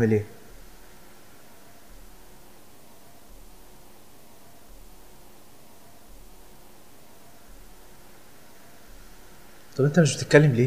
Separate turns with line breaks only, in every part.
اعمل ايه طب انت مش بتتكلم ليه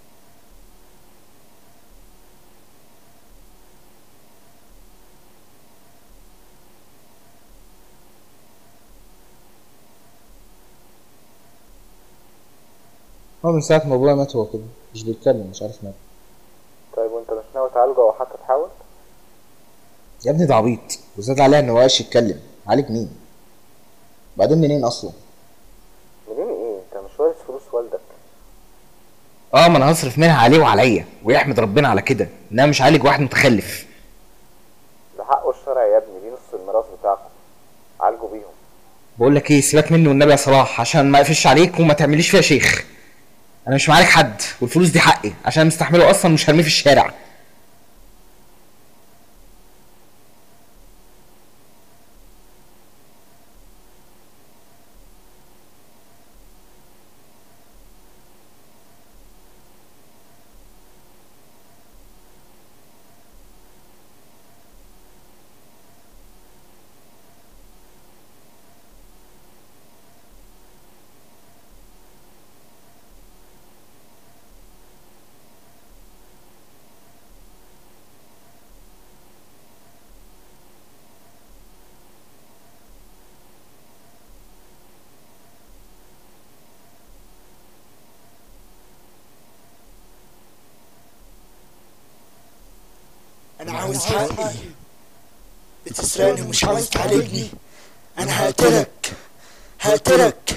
هو من ساعة ما ابويا مات هو كده مش بيتكلم مش عارف مات
طيب وانت مش ناوي تعالجه او حتى تحاول
يا ابني ده عبيط وزاد عليها انه مبقاش يتكلم عالج مين بعدين منين اصلا
منين ايه انت مش وارث فلوس والدك
اه ما انا هصرف منها عليه وعليا ويحمد ربنا على كده ان انا مش عالج واحد متخلف
ده حقه الشرعي يا ابني دي نص الميراث بتاعكم عالجوا بيهم
بقول لك ايه سيبك منه والنبي يا صلاح عشان ما اقفش عليك وما تعمليش فيها شيخ انا مش معالج حد والفلوس دي حقي عشان مستحمله اصلا مش هرميه في الشارع
انا عاوز حقي بتسرقني ومش عاوز تعالجني انا هقتلك هقتلك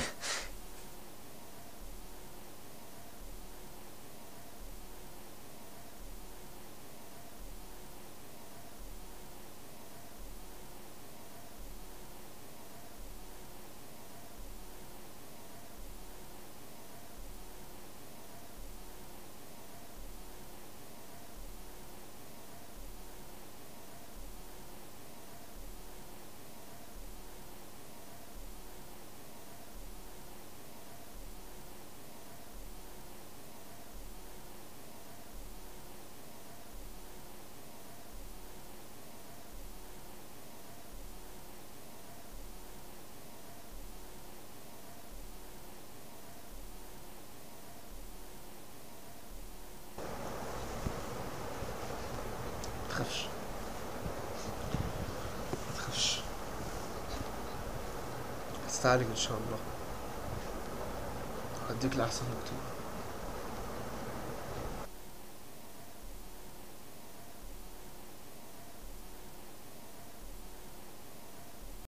ما تخافش ما تخافش هتتعالج ان شاء الله هديك لأحسن دكتور